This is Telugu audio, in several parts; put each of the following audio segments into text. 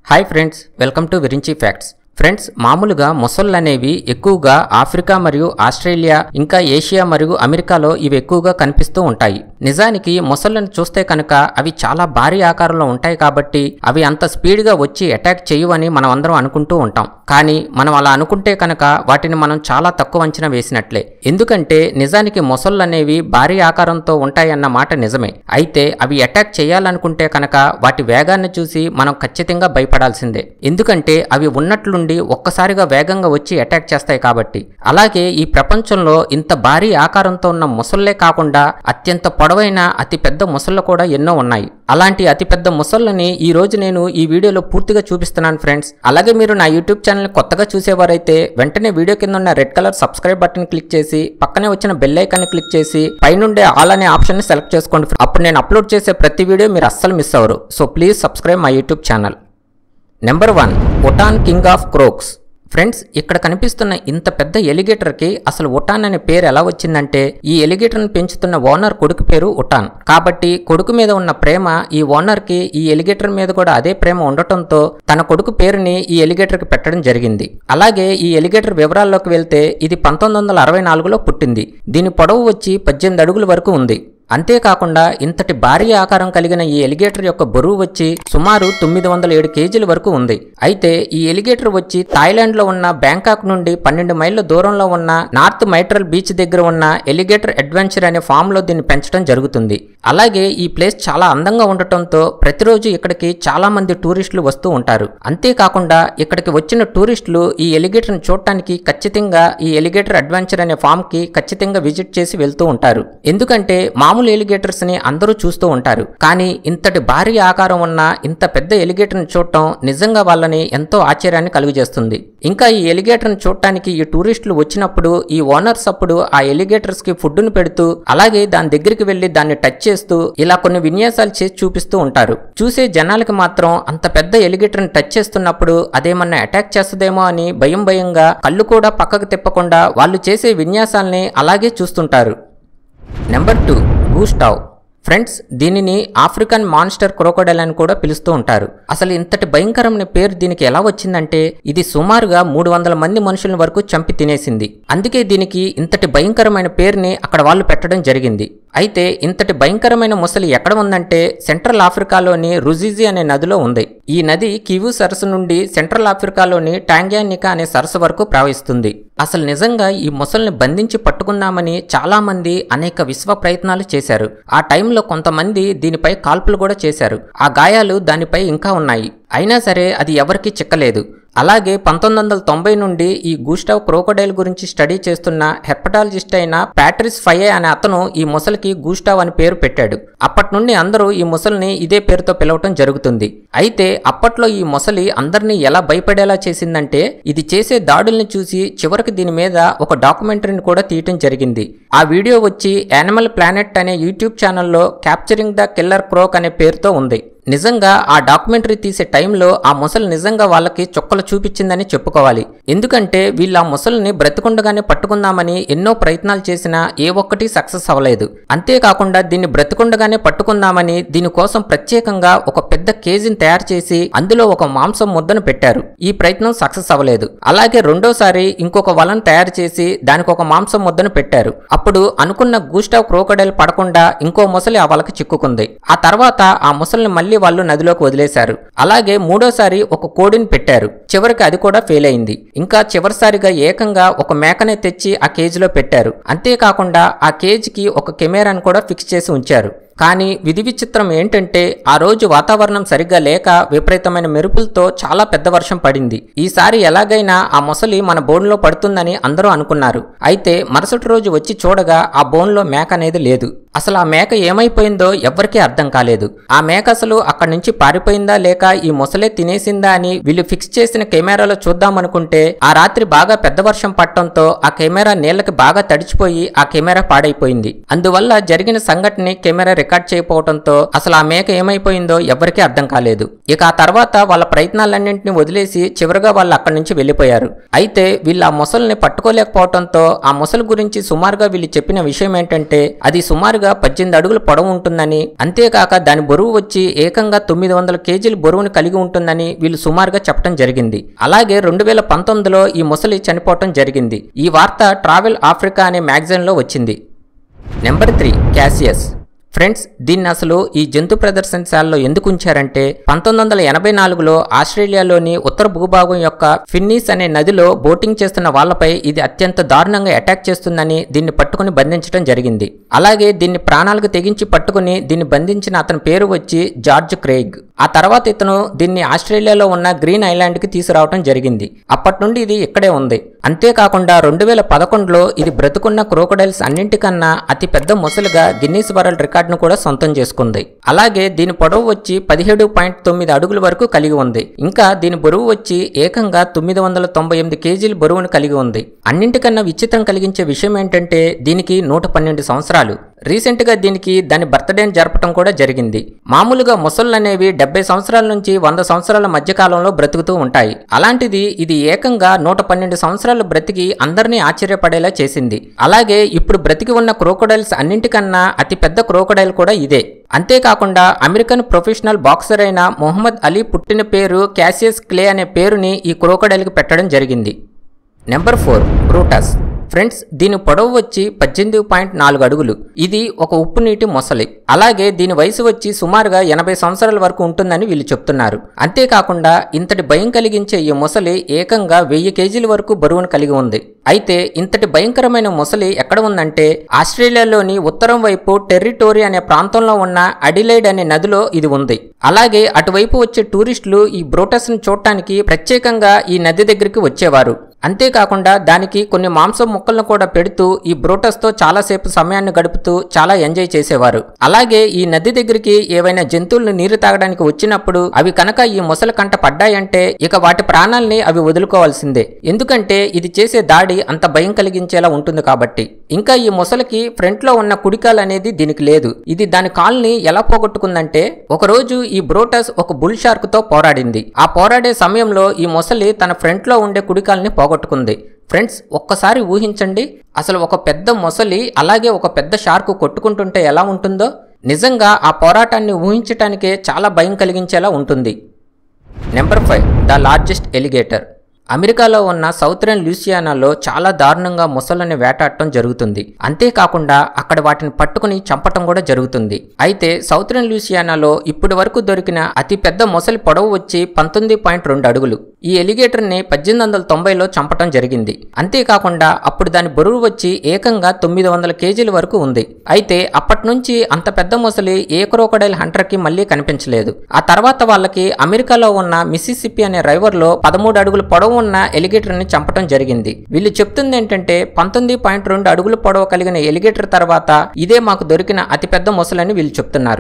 hi friends welcome to Virinchi facts friends మామూలుగా మొసళ్ళు అనేవి ఎక్కువగా ఆఫ్రికా మరియు ఆస్ట్రేలియా ఇంకా ఏషియా మరియు అమెరికాలో ఇవి ఎక్కువగా కనిపిస్తూ ఉంటాయి నిజానికి మొసళ్ళను చూస్తే కనుక అవి చాలా భారీ ఆకారంలో ఉంటాయి కాబట్టి అవి అంత స్పీడ్గా వచ్చి అటాక్ చేయవని మనం అందరం అనుకుంటూ ఉంటాం కానీ మనం అలా అనుకుంటే కనుక వాటిని మనం చాలా తక్కువ అంచనా వేసినట్లే ఎందుకంటే నిజానికి మొసళ్ళు అనేవి భారీ ఆకారంతో ఉంటాయన్న మాట నిజమే అయితే అవి అటాక్ చేయాలనుకుంటే కనుక వాటి వేగాన్ని చూసి మనం ఖచ్చితంగా భయపడాల్సిందే ఎందుకంటే అవి ఉన్నట్లుండి ఒక్కసారిగా వేగంగా వచ్చి అటాక్ చేస్తాయి కాబట్టి అలాగే ఈ ప్రపంచంలో ఇంత భారీ ఆకారంతో ఉన్న మొసళ్ళే కాకుండా అత్యంత పొడవైన అతి పెద్ద మొసళ్ళు కూడా ఎన్నో ఉన్నాయి అలాంటి అతిపెద్ద మొసళ్ళని ఈ రోజు నేను ఈ వీడియోలో పూర్తిగా చూపిస్తున్నాను ఫ్రెండ్స్ అలాగే మీరు నా యూట్యూబ్ ఛానల్ కొత్తగా చూసేవారైతే వెంటనే వీడియో కింద ఉన్న red colour subscribe button click చేసి పక్కనే వచ్చిన బెల్ ఐకాన్ క్లిక్ చేసి పైనుండే ఆల్ అనే ఆప్షన్ ని సెలెక్ట్ చేసుకోండి అప్పుడు నేను అప్లోడ్ చేసే ప్రతి వీడియో మీరు అస్సలు మిస్ అవ్వరు so please subscribe my YouTube channel number one ఒటాన్ కింగ్ ఆఫ్ క్రోక్స్ ఫ్రెండ్స్ ఇక్కడ కనిపిస్తున్న ఇంత పెద్ద ఎలిగేటర్కి అసలు ఉటాన్ అనే పేరు ఎలా వచ్చిందంటే ఈ ఎలిగేటర్ని పెంచుతున్న ఓనర్ కొడుకు పేరు ఉటాన్ కాబట్టి కొడుకు మీద ఉన్న ప్రేమ ఈ ఓనర్కి ఈ ఎలిగేటర్ మీద కూడా అదే ప్రేమ ఉండటంతో తన కొడుకు పేరుని ఈ ఎలిగేటర్కి పెట్టడం జరిగింది అలాగే ఈ ఎలిగేటర్ వివరాల్లోకి వెళ్తే ఇది పంతొమ్మిది వందల అరవై నాలుగులో పుట్టింది దీని పొడవు వచ్చి పద్దెనిమిది అడుగుల వరకు ఉంది అంతేకాకుండా ఇంతటి భారీ ఆకారం కలిగిన ఈ ఎలిగేటర్ యొక్క బరువు వచ్చి సుమారు తొమ్మిది వందల ఏడు కేజీల వరకు ఉంది అయితే ఈ ఎలిగేటర్ వచ్చి థాయిలాండ్ లో ఉన్న బ్యాంకాక్ నుండి పన్నెండు మైళ్ళ దూరంలో ఉన్న నార్త్ మైట్రల్ బీచ్ దగ్గర ఉన్న ఎలిగేటర్ అడ్వెంచర్ అనే ఫామ్ లో దీన్ని పెంచడం జరుగుతుంది అలాగే ఈ ప్లేస్ చాలా అందంగా ఉండటంతో ప్రతిరోజు ఇక్కడికి చాలా మంది టూరిస్టులు వస్తూ ఉంటారు అంతేకాకుండా ఇక్కడికి వచ్చిన టూరిస్టులు ఈ ఎలిగేటర్ని చూడటానికి ఖచ్చితంగా ఈ ఎలిగేటర్ అడ్వెంచర్ అనే ఫామ్ కి ఖచ్చితంగా విజిట్ చేసి వెళ్తూ ఉంటారు ఎందుకంటే మామూలు ఎలిగేటర్స్ ని అందరూ చూస్తూ ఉంటారు కానీ ఇంతటి భారీ ఆకారం ఉన్న ఇంత పెద్ద ఎలిగేటర్ ని చూడటం నిజంగా వాళ్ళని ఎంతో ఆశ్చర్యాన్ని కలుగజేస్తుంది ఇంకా ఈ ఎలిగేటర్ ని చూడటానికి ఈ టూరిస్టులు వచ్చినప్పుడు ఈ ఓనర్స్ అప్పుడు ఆ ఎలిగేటర్స్ కి ఫుడ్ ను పెడుతూ అలాగే దాని దగ్గరికి వెళ్లి దాన్ని టచ్ చేస్తూ ఇలా కొన్ని విన్యాసాలు చేసి చూపిస్తూ ఉంటారు చూసే జనాలకి మాత్రం అంత పెద్ద ఎలిగేటర్ ని టచ్ చేస్తున్నప్పుడు అదేమన్నా అటాక్ చేస్తుందేమో అని భయం భయంగా కళ్ళు కూడా పక్కకు తిప్పకుండా వాళ్ళు చేసే విన్యాసాల్ని అలాగే చూస్తుంటారు నెంబర్ టూ గూస్టావ్ ఫ్రెండ్స్ దీనిని ఆఫ్రికన్ మాన్స్టర్ క్రోకోడైల్ అని కూడా పిలుస్తూ ఉంటారు అసలు ఇంతటి భయంకరమైన పేరు దీనికి ఎలా వచ్చిందంటే ఇది సుమారుగా మూడు వందల మంది మనుషుల వరకు చంపి తినేసింది అందుకే దీనికి ఇంతటి భయంకరమైన పేరుని అక్కడ వాళ్ళు పెట్టడం జరిగింది అయితే ఇంతటి భయంకరమైన ముసలి ఎక్కడ ఉందంటే సెంట్రల్ ఆఫ్రికాలోని రుజిజి అనే నదిలో ఉంది ఈ నది కివు సరస్సు నుండి సెంట్రల్ ఆఫ్రికాలోని టాంగ్యానికా అనే సరస్సు వరకు ప్రవహిస్తుంది అసలు నిజంగా ఈ ముసల్ని బంధించి పట్టుకుందామని చాలా మంది అనేక విశ్వ ప్రయత్నాలు చేశారు ఆ టైంలో కొంతమంది దీనిపై కాల్పులు కూడా చేశారు ఆ గాయాలు దానిపై ఇంకా ఉన్నాయి అయినా సరే అది ఎవరికీ చిక్కలేదు అలాగే పంతొమ్మిది వందల తొంభై నుండి ఈ గూస్టావ్ క్రోకోడైల్ గురించి స్టడీ చేస్తున్న హెపటాలజిస్ట్ అయిన ప్యాట్రిస్ ఫయే అనే అతను ఈ ముసలికి గూస్టావ్ అని పేరు పెట్టాడు అప్పటి నుండి అందరూ ఈ ముసలిని ఇదే పేరుతో పిలవటం జరుగుతుంది అయితే అప్పట్లో ఈ ముసలి అందరినీ ఎలా భయపడేలా చేసిందంటే ఇది చేసే దాడుల్ని చూసి చివరికి దీని మీద ఒక డాక్యుమెంటరీని కూడా తీయటం జరిగింది ఆ వీడియో వచ్చి యానిమల్ ప్లానెట్ అనే యూట్యూబ్ ఛానల్లో క్యాప్చరింగ్ ద కిల్లర్ క్రోక్ అనే పేరుతో ఉంది నిజంగా ఆ డాక్యుమెంటరీ తీసే టైంలో ఆ ముసలి నిజంగా వాళ్ళకి చుక్కలు చూపించిందని చెప్పుకోవాలి ఎందుకంటే వీళ్ళు ఆ ముసలిని బ్రతికుండగానే పట్టుకుందామని ఎన్నో ప్రయత్నాలు చేసినా ఏ ఒక్కటి సక్సెస్ అవ్వలేదు అంతేకాకుండా దీన్ని బ్రతికుండగానే పట్టుకుందామని దీనికోసం ప్రత్యేకంగా ఒక పెద్ద కేజీని తయారు చేసి అందులో ఒక మాంసం ముద్దను పెట్టారు ఈ ప్రయత్నం సక్సెస్ అవ్వలేదు అలాగే రెండోసారి ఇంకొక వలను తయారు చేసి దానికి ఒక మాంసం ముద్దను పెట్టారు అప్పుడు అనుకున్న గూస్టావ్ క్రోకడైల్ పడకుండా ఇంకో ముసలి ఆ వలకి చిక్కుకుంది ఆ తర్వాత ఆ ముసలిని మళ్ళీ వాళ్ళు నదిలోకి వదిలేశారు అలాగే మూడోసారి ఒక కోడిని పెట్టారు చివరికి అది కూడా ఫెయిల్ అయింది ఇంకా చివరిసారిగా ఏకంగా ఒక మేకనే తెచ్చి ఆ కేజీలో పెట్టారు అంతేకాకుండా ఆ కేజీకి ఒక కెమెరాను కూడా ఫిక్స్ చేసి ఉంచారు కానీ విధి విచిత్రం ఏంటంటే ఆ రోజు వాతావరణం సరిగ్గా లేక విపరీతమైన మెరుపులతో చాలా పెద్ద వర్షం పడింది ఈసారి ఎలాగైనా ఆ మొసలి మన బోన్లో పడుతుందని అందరూ అనుకున్నారు అయితే మరుసటి రోజు వచ్చి చూడగా ఆ బోన్లో మేక అనేది లేదు అసలు ఆ మేక ఏమైపోయిందో ఎవ్వరికీ అర్థం కాలేదు ఆ మేక అసలు అక్కడి నుంచి పారిపోయిందా లేక ఈ మొసలే తినేసిందా అని వీళ్ళు ఫిక్స్ చేసిన కెమెరాలో చూద్దామనుకుంటే ఆ రాత్రి బాగా పెద్ద వర్షం పట్టడంతో ఆ కెమెరా నీళ్లకి బాగా తడిచిపోయి ఆ కెమెరా పాడైపోయింది అందువల్ల జరిగిన సంఘటనని కెమెరా రికార్డ్ చేయకపోవడంతో అసలు ఆ మేక ఏమైపోయిందో ఎవ్వరికీ అర్థం కాలేదు ఇక ఆ తర్వాత వాళ్ళ ప్రయత్నాలన్నింటినీ వదిలేసి చివరిగా వాళ్ళు అక్కడి నుంచి వెళ్లిపోయారు అయితే వీళ్ళు ఆ మొసల్ని పట్టుకోలేకపోవడంతో ఆ మొసలు గురించి సుమారుగా వీళ్ళు చెప్పిన విషయం ఏంటంటే అది సుమారుగా పద్దెనిమిది అడుగుల పొడవు ఉంటుందని అంతేకాక దాని బరువు వచ్చి ఏకంగా తొమ్మిది వందల కేజీల బరువును కలిగి ఉంటుందని వీళ్ళు సుమారుగా చెప్పడం జరిగింది అలాగే రెండు వేల పంతొమ్మిదిలో ఈ ముసలి చనిపోవటం జరిగింది ఈ వార్త ట్రావెల్ ఆఫ్రికా అనే మ్యాగజైన్లో వచ్చింది నెంబర్ త్రీ క్యాసియస్ ఫ్రెండ్స్ దీన్ని అసలు ఈ జంతు ప్రదర్శనశాలలో ఎందుకు ఉంచారంటే పంతొమ్మిది వందల ఎనభై నాలుగులో ఆస్ట్రేలియాలోని ఉత్తర భూభాగం యొక్క ఫిన్నీస్ అనే నదిలో బోటింగ్ చేస్తున్న వాళ్ళపై ఇది అత్యంత దారుణంగా అటాక్ చేస్తుందని దీన్ని పట్టుకుని బంధించడం జరిగింది అలాగే దీన్ని ప్రాణాలకు తెగించి పట్టుకుని దీన్ని బంధించిన అతని పేరు వచ్చి జార్జ్ క్రెయిగ్ ఆ తర్వాత ఇతను దీన్ని ఆస్ట్రేలియాలో ఉన్న గ్రీన్ ఐలాండ్ కి తీసుకురావడం జరిగింది అప్పటి నుండి ఇది ఇక్కడే ఉంది అంతేకాకుండా రెండు వేల పదకొండులో ఇది బ్రతుకున్న క్రోకడైల్స్ అన్నింటికన్నా అతి పెద్ద మొసలుగా గిన్నీస్ వరల్డ్ రికార్డును కూడా సొంతం చేసుకుంది అలాగే దీని పొడవు వచ్చి పదిహేడు పాయింట్ తొమ్మిది అడుగుల వరకు కలిగి ఉంది ఇంకా దీని బరువు వచ్చి ఏకంగా తొమ్మిది వందల తొంభై ఎనిమిది కేజీల బరువును కలిగి ఉంది అన్నింటికన్నా విచిత్రం కలిగించే విషయం ఏంటంటే దీనికి నూట పన్నెండు సంవత్సరాలు రీసెంట్ గా దీనికి దాని బర్త్డేని జరపడం కూడా జరిగింది మామూలుగా మొసళ్ళు అనేవి డెబ్బై సంవత్సరాల నుంచి వంద సంవత్సరాల మధ్య కాలంలో బ్రతుకుతూ ఉంటాయి అలాంటిది ఇది ఏకంగా నూట పన్నెండు సంవత్సరాలు బ్రతికి అందరినీ ఆశ్చర్యపడేలా చేసింది అలాగే ఇప్పుడు బ్రతికి ఉన్న క్రోకోడైల్స్ అన్నింటికన్నా అతి పెద్ద క్రోకోడైల్ కూడా ఇదే అంతేకాకుండా అమెరికన్ ప్రొఫెషనల్ బాక్సర్ అయిన మొహమ్మద్ అలీ పుట్టిన పేరు క్యాసియస్ క్లే అనే పేరుని ఈ క్రోకోడైల్కి పెట్టడం జరిగింది నెంబర్ ఫోర్ బ్రూటస్ ఫ్రెండ్స్ దీని పొడవు వచ్చి పద్దెనిమిది పాయింట్ నాలుగు అడుగులు ఇది ఒక ఉప్పు నీటి మొసలి అలాగే దీని వయసు వచ్చి సుమారుగా ఎనభై సంవత్సరాల వరకు ఉంటుందని వీళ్ళు చెప్తున్నారు అంతేకాకుండా ఇంతటి భయం కలిగించే ఈ మొసలి ఏకంగా వెయ్యి కేజీల వరకు బరువును కలిగి ఉంది అయితే ఇంతటి భయంకరమైన మొసలి ఎక్కడ ఉందంటే ఆస్ట్రేలియాలోని ఉత్తరం వైపు టెర్రిటోరీ అనే ప్రాంతంలో ఉన్న అడిలైడ్ అనే నదిలో ఇది ఉంది అలాగే అటువైపు వచ్చే టూరిస్టులు ఈ బ్రోటస్ ను చూడటానికి ప్రత్యేకంగా ఈ నది దగ్గరికి వచ్చేవారు అంతేకాకుండా దానికి కొన్ని మాంసం ముక్కలను కూడా పెడుతూ ఈ బ్రోటస్ తో చాలాసేపు సమయాన్ని గడుపుతూ చాలా ఎంజాయ్ చేసేవారు అలాగే ఈ నది దగ్గరికి ఏవైనా జంతువులను నీరు తాగడానికి వచ్చినప్పుడు అవి కనుక ఈ మొసల కంట పడ్డాయంటే ఇక వాటి ప్రాణాల్ని అవి వదులుకోవాల్సిందే ఎందుకంటే ఇది చేసే దాడి అంత భయం కలిగించేలా ఉంటుంది కాబట్టి ఇంకా ఈ మొసలకి ఫ్రంట్ లో ఉన్న కుడికాలు అనేది దీనికి లేదు ఇది దాని కాల్ని ఎలా పోగొట్టుకుందంటే ఒకరోజు ఈ బ్రోటస్ ఒక బుల్ షార్క్ తో పోరాడింది ఆ పోరాడే సమయంలో ఈ మొసలి తన ఫ్రంట్ లో ఉండే కుడికాల్ని పోగొట్టుకుంది ఫ్రెండ్స్ ఒక్కసారి ఊహించండి అసలు ఒక పెద్ద మొసలి అలాగే ఒక పెద్ద షార్క్ కొట్టుకుంటుంటే ఎలా ఉంటుందో నిజంగా ఆ పోరాటాన్ని ఊహించటానికే చాలా భయం కలిగించేలా ఉంటుంది number five the largest alligator అమెరికాలో ఉన్న సౌత్రన్ లూసియానాలో చాలా దారుణంగా మొసళ్ళని వేటాడటం జరుగుతుంది అంతేకాకుండా అక్కడ వాటిని పట్టుకుని చంపటం కూడా జరుగుతుంది అయితే సౌత్రన్ లూసియానాలో ఇప్పటి వరకు దొరికిన అతి పెద్ద మొసలి పొడవు వచ్చి పంతొమ్మిది పాయింట్ రెండు అడుగులు ఈ ఎలిగేటర్ని పద్దెనిమిది వందల తొంభైలో చంపటం జరిగింది అంతేకాకుండా అప్పుడు దాని బరువు వచ్చి ఏకంగా తొమ్మిది వందల కేజీల వరకు ఉంది అయితే అప్పటి నుంచి అంత పెద్ద మొసలి ఏ క్రోకడైల్ హంటర్కి మళ్ళీ కనిపించలేదు ఆ తర్వాత వాళ్ళకి అమెరికాలో ఉన్న మిసిసిపి అనే రైవర్లో పదమూడు అడుగుల పొడవు ఉన్న ఎలిగేటర్ని చంపటం జరిగింది వీళ్ళు చెప్తుంది ఏంటంటే పంతొమ్మిది పాయింట్ రెండు అడుగుల పొడవు కలిగిన ఎలిగేటర్ తర్వాత ఇదే మాకు దొరికిన అతిపెద్ద మొసలని వీళ్ళు చెప్తున్నారు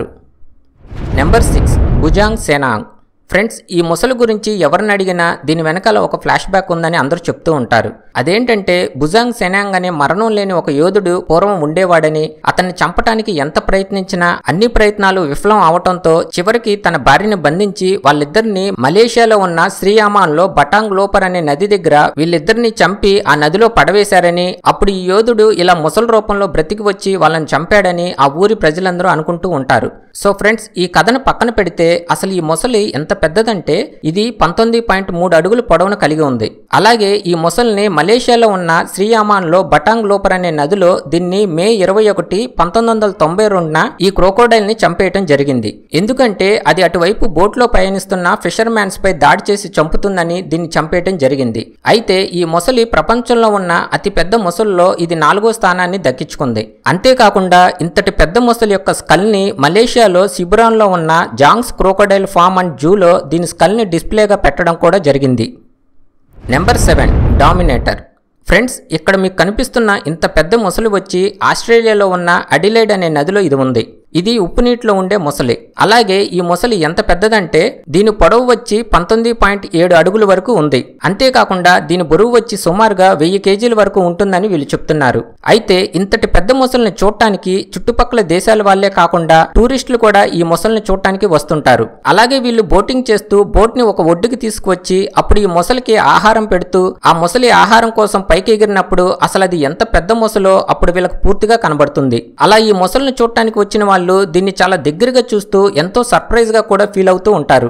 number six Bujang Senang friends ఈ ముసలి గురించి ఎవరిని అడిగినా దీని వెనకాల ఒక ఫ్లాష్ బ్యాక్ ఉందని అందరూ చెప్తూ ఉంటారు అదేంటంటే భుజాంగ్ సెనాంగ్ అనే మరణం లేని ఒక యోధుడు పూర్వం ఉండేవాడని అతన్ని చంపటానికి ఎంత ప్రయత్నించినా అన్ని ప్రయత్నాలు విఫలం అవటంతో చివరికి తన భార్యని బంధించి వాళ్ళిద్దరిని మలేషియాలో ఉన్న శ్రీయామాన్లో బటాంగ్ లోపర్ అనే నది దగ్గర వీళ్ళిద్దరిని చంపి ఆ నదిలో పడవేశారని అప్పుడు ఈ యోధుడు ఇలా ముసలి రూపంలో బ్రతికి వచ్చి వాళ్ళని చంపాడని ఆ ఊరి ప్రజలందరూ అనుకుంటూ ఉంటారు సో ఫ్రెండ్స్ ఈ కథను పక్కన పెడితే అసలు ఈ మొసలి ఎంత పెద్దదంటే ఇది పంతొమ్మిది పాయింట్ మూడు అడుగులు పొడవును కలిగి ఉంది అలాగే ఈ మొసల్ని మలేషియాలో ఉన్న శ్రీయామాన్లో బటాంగ్ లోపర్ అనే నదిలో దీన్ని మే ఇరవై ఒకటి పంతొమ్మిది వందల తొంభై రెండున ఈ క్రోకోడైల్ ని చంపేయటం జరిగింది ఎందుకంటే అది అటువైపు బోట్లో ప్రయాణిస్తున్న ఫిషర్ మ్యాన్స్ పై దాడి చేసి చంపుతుందని దీన్ని చంపేయటం జరిగింది అయితే ఈ మొసలి ప్రపంచంలో ఉన్న అతి పెద్ద మొసల్లో ఇది నాలుగో స్థానాన్ని దక్కించుకుంది అంతేకాకుండా ఇంతటి పెద్ద మొసలి యొక్క స్కల్ ని మలేషియాలో సిబురాన్లో ఉన్న జాంగ్స్ క్రోకోడైల్ ఫామ్ అండ్ జూలో దీని స్కల్ ని డిస్ప్లేగా పెట్టడం కూడా జరిగింది నెంబర్ సెవెన్ డామినేటర్ ఫ్రెండ్స్ ఇక్కడ మీకు కనిపిస్తున్న ఇంత పెద్ద మొసలి వచ్చి ఆస్ట్రేలియాలో ఉన్న అడిలైడ్ అనే నదిలో ఇది ఉంది ఇది ఉప్పు నీటిలో ఉండే మొసలి అలాగే ఈ మొసలి ఎంత పెద్దదంటే దీని పొడవు వచ్చి పంతొమ్మిది పాయింట్ ఏడు అడుగుల వరకు ఉంది అంతేకాకుండా దీని బరువు వచ్చి సుమారుగా వెయ్యి కేజీల వరకు ఉంటుందని వీళ్ళు చెప్తున్నారు అయితే ఇంతటి పెద్ద మొసలిని చూడటానికి చుట్టుపక్కల దేశాల వాళ్ళే కాకుండా టూరిస్టులు కూడా ఈ మొసలిని చూడటానికి వస్తుంటారు అలాగే వీళ్ళు బోటింగ్ చేస్తూ బోట్ ని ఒక ఒడ్డుకి తీసుకువచ్చి అప్పుడు ఈ మొసలికి ఆహారం పెడుతూ ఆ మొసలి ఆహారం కోసం పైకి ఎగిరినప్పుడు అసలు అది ఎంత పెద్ద మొసలో అప్పుడు వీళ్ళకి పూర్తిగా కనబడుతుంది అలా ఈ మొసలిని చూడటానికి వచ్చిన వాళ్ళు దీన్ని చాలా దగ్గరగా చూస్తూ ఎంతో సర్ప్రైజ్ గా కూడా ఫీల్ అవుతూ ఉంటారు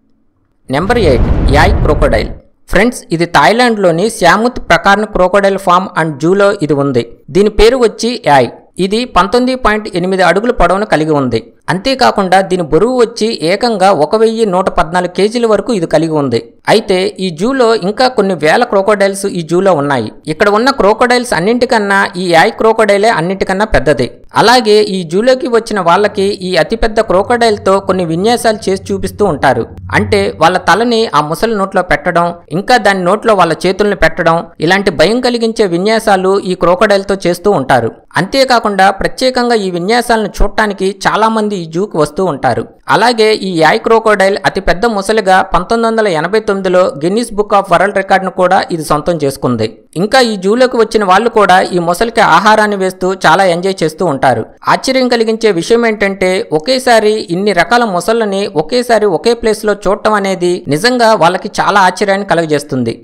number eight Yai crocodile friends ఇది థాయిలాండ్లోని Samut Prakarn crocodile farm and జూలో ఇది ఉంది దీని పేరు వచ్చి యాయ్ ఇది పంతొమ్మిది పాయింట్ ఎనిమిది అడుగుల పొడవును కలిగి ఉంది అంతేకాకుండా దీని బరువు వచ్చి ఏకంగా ఒక వెయ్యి నూట పద్నాలుగు కేజీల వరకు ఇది కలిగి ఉంది అయితే ఈ జూలో ఇంకా కొన్ని వేల క్రోకోడైల్స్ ఈ జూలో ఉన్నాయి ఇక్కడ ఉన్న క్రోకోడైల్స్ అన్నింటికన్నా ఈ యాయ్ క్రోకోడైలే అన్నింటికన్నా పెద్దది అలాగే ఈ జూలోకి వచ్చిన వాళ్ళకి ఈ అతిపెద్ద క్రోకోడైల్ తో కొన్ని విన్యాసాలు చేసి చూపిస్తూ ఉంటారు అంటే వాళ్ళ తలని ఆ ముసలి నోట్లో పెట్టడం ఇంకా దాని నోట్లో వాళ్ళ చేతుల్ని పెట్టడం ఇలాంటి భయం కలిగించే విన్యాసాలు ఈ క్రోకోడైల్ తో చేస్తూ ఉంటారు అంతేకాకుండా ప్రత్యేకంగా ఈ విన్యాసాలను చూడటానికి చాలా మంది ఈ జూకి వస్తూ ఉంటారు అలాగే ఈ యాయ్ క్రోకోడైల్ అతి పెద్ద ముసలిగా పంతొమ్మిది వందల ఎనభై తొమ్మిదిలో గిన్నీస్ బుక్ ఆఫ్ వరల్డ్ రికార్డును కూడా ఇది సొంతం చేసుకుంది ఇంకా ఈ జూలోకి వచ్చిన వాళ్ళు కూడా ఈ ముసలికి ఆహారాన్ని వేస్తూ చాలా ఎంజాయ్ చేస్తూ ఉంటారు ఆశ్చర్యం కలిగించే విషయం ఏంటంటే ఒకేసారి ఇన్ని రకాల ముసళ్ళని ఒకేసారి ఒకే ప్లేస్ లో చూడటం అనేది నిజంగా వాళ్ళకి చాలా ఆశ్చర్యాన్ని కలుగజేస్తుంది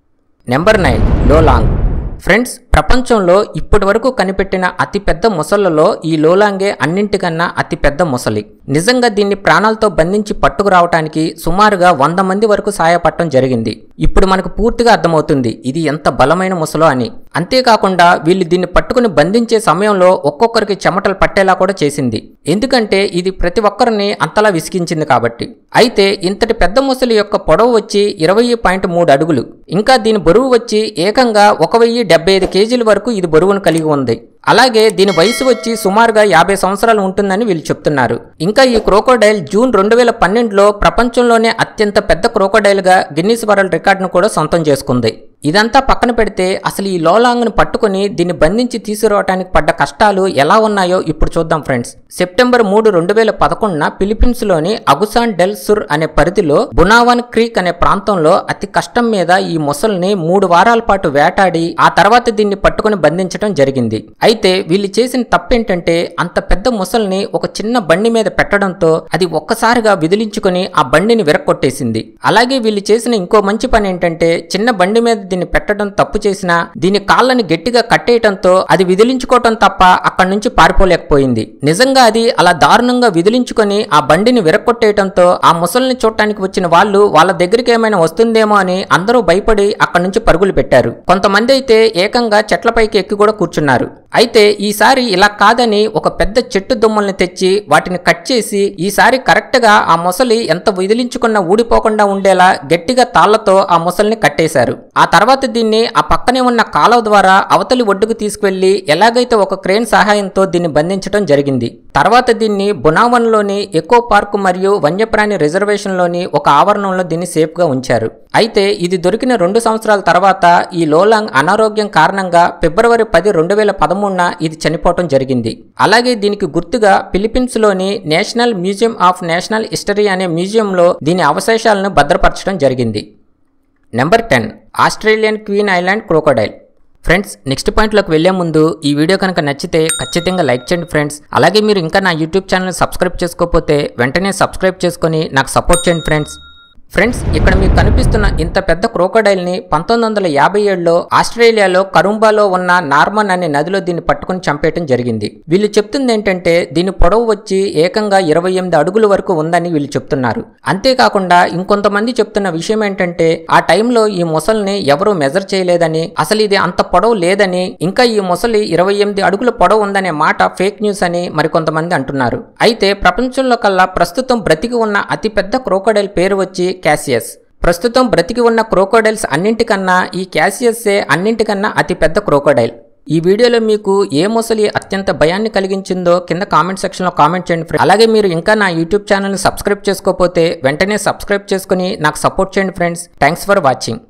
నెంబర్ నైన్ లోలాంగ్ ఫ్రెండ్స్ ప్రపంచంలో ఇప్పటి వరకు కనిపెట్టిన అతిపెద్ద మొసళ్లలో ఈ లోలాంగే అన్నింటికన్నా అతిపెద్ద మొసలి నిజంగా దీన్ని ప్రాణాలతో బంధించి పట్టుకురావటానికి సుమారుగా వంద మంది వరకు సాయపడటం జరిగింది ఇప్పుడు మనకు పూర్తిగా అర్థమవుతుంది ఇది ఎంత బలమైన మొసలో అని అంతేకాకుండా వీళ్ళు దీన్ని పట్టుకుని బంధించే సమయంలో ఒక్కొక్కరికి చెమటలు పట్టేలా కూడా చేసింది ఎందుకంటే ఇది ప్రతి ఒక్కరిని అంతలా విసిగించింది కాబట్టి అయితే ఇంతటి పెద్ద మొసలి యొక్క పొడవు వచ్చి ఇరవై పాయింట్ మూడు అడుగులు ఇంకా దీని బరువు వచ్చి ఏకంగా ఒక వెయ్యి డెబ్బై ఐదు కేజీల వరకు ఇది బరువును కలిగి ఉంది అలాగే దీని వయసు వచ్చి సుమారుగా యాభై సంవత్సరాలు ఉంటుందని వీళ్ళు చెప్తున్నారు ఇంకా ఈ క్రోకోడైల్ జూన్ రెండు వేల పన్నెండులో ప్రపంచంలోనే అత్యంత పెద్ద క్రోకోడైల్గా గిన్నీస్ వరల్డ్ రికార్డును కూడా సొంతం చేసుకుంది ఇదంతా పక్కన పెడితే అసలు ఈ లోలాంగ్ను పట్టుకుని దీన్ని బంధించి తీసుకురావడానికి పడ్డ కష్టాలు ఎలా ఉన్నాయో ఇప్పుడు చూద్దాం ఫ్రెండ్స్ సెప్టెంబర్ మూడు రెండు వేల పదకొండున ఫిలిప్పీన్స్లోని అగుసాన్ డెల్ సుర్ అనే పరిధిలో బునావన్ క్రీక్ అనే ప్రాంతంలో అతి కష్టం మీద ఈ మొసల్ని మూడు వారాల పాటు వేటాడి ఆ తర్వాత దీన్ని పట్టుకుని బంధించడం జరిగింది అయితే వీళ్ళు చేసిన తప్పేంటంటే అంత పెద్ద ముసల్ని ఒక చిన్న బండి మీద పెట్టడంతో అది ఒక్కసారిగా విదిలించుకొని ఆ బండిని విరక్కొట్టేసింది అలాగే వీళ్ళు చేసిన ఇంకో మంచి పని ఏంటంటే చిన్న బండి మీద దీన్ని పెట్టడం తప్పు చేసినా దీని కాళ్ళని గట్టిగా కట్టేయటంతో అది విదిలించుకోవటం తప్ప అక్కడి నుంచి పారిపోలేకపోయింది నిజంగా అది అలా దారుణంగా విదిలించుకొని ఆ బండిని విరక్కొట్టేయటంతో ఆ ముసల్ని చూడటానికి వచ్చిన వాళ్ళు వాళ్ళ దగ్గరికి ఏమైనా వస్తుందేమో అని అందరూ భయపడి అక్కడి నుంచి పరుగులు పెట్టారు కొంతమంది అయితే ఏకంగా చెట్లపైకి ఎక్కి కూడా కూర్చున్నారు అయితే ఈసారి ఇలా కాదని ఒక పెద్ద చెట్టు దుమ్మల్ని తెచ్చి వాటిని కట్ చేసి ఈసారి కరెక్ట్ గా ఆ మొసలి ఎంత విదిలించుకున్న ఊడిపోకుండా ఉండేలా గట్టిగా తాళ్లతో ఆ మొసలిని కట్టేశారు ఆ తర్వాత దీన్ని ఆ పక్కనే ఉన్న కాలువ ద్వారా అవతలి ఒడ్డుకు తీసుకువెళ్లి ఎలాగైతే ఒక క్రేన్ సహాయంతో దీన్ని బంధించడం జరిగింది తర్వాత దీన్ని బునావన్లోని ఎకో పార్క్ మరియు వన్యప్రాణి రిజర్వేషన్లోని ఒక ఆవరణంలో దీన్ని సేఫ్ గా ఉంచారు అయితే ఇది దొరికిన రెండు సంవత్సరాల తర్వాత ఈ లోలాంగ్ అనారోగ్యం కారణంగా ఫిబ్రవరి పది రెండు వేల పదమూడున ఇది చనిపోవటం జరిగింది అలాగే దీనికి గుర్తుగా ఫిలిప్పీన్స్లోని national museum of national history అనే మ్యూజియంలో దీని అవశేషాలను భద్రపరచడం జరిగింది number ten Australian queen island crocodile friends next పాయింట్లోకి వెళ్లే ముందు ఈ వీడియో కనుక నచ్చితే ఖచ్చితంగా లైక్ చేయండి ఫ్రెండ్స్ అలాగే మీరు ఇంకా నా యూట్యూబ్ ఛానల్ సబ్స్క్రైబ్ చేసుకోకపోతే వెంటనే సబ్స్క్రైబ్ చేసుకొని నాకు సపోర్ట్ చేయండి ఫ్రెండ్స్ ఫ్రెండ్స్ ఇక్కడ మీకు కనిపిస్తున్న ఇంత పెద్ద క్రోకోడైల్ ని పంతొమ్మిది వందల యాభై ఏడులో ఆస్ట్రేలియాలో కరుంబాలో ఉన్న నార్మన్ అనే నదిలో దీన్ని పట్టుకుని చంపేయటం జరిగింది వీళ్ళు చెప్తుంది ఏంటంటే దీని పొడవు వచ్చి ఏకంగా ఇరవై ఎనిమిది అడుగుల వరకు ఉందని వీళ్ళు చెప్తున్నారు అంతేకాకుండా ఇంకొంతమంది చెప్తున్న విషయం ఏంటంటే ఆ టైంలో ఈ మొసల్ని ఎవరూ మెజర్ చేయలేదని అసలు ఇది అంత పొడవు లేదని ఇంకా ఈ మొసలి ఇరవై ఎనిమిది అడుగుల పొడవు ఉందనే మాట ఫేక్ న్యూస్ అని మరికొంతమంది అంటున్నారు అయితే ప్రపంచంలో కల్లా ప్రస్తుతం బ్రతికి ఉన్న అతిపెద్ద క్రోకోడైల్ పేరు వచ్చి క్యాసియస్ ప్రస్తుతం బ్రతికి ఉన్న క్రోకోడైల్స్ అన్నింటికన్నా ఈ క్యాసియస్సే అన్నింటికన్నా అతిపెద్ద క్రోకోడైల్ ఈ వీడియోలో మీకు ఏ మొసలి అత్యంత భయాన్ని కలిగించిందో కింద కామెంట్ సెక్షన్లో కామెంట్ చేయండి ఫ్రెండ్స్ అలాగే మీరు ఇంకా నా యూట్యూబ్ ఛానల్ని సబ్స్క్రైబ్ చేసుకోకపోతే వెంటనే సబ్స్క్రైబ్ చేసుకుని నాకు సపోర్ట్ చేయండి ఫ్రెండ్స్ థ్యాంక్స్ ఫర్ వాచింగ్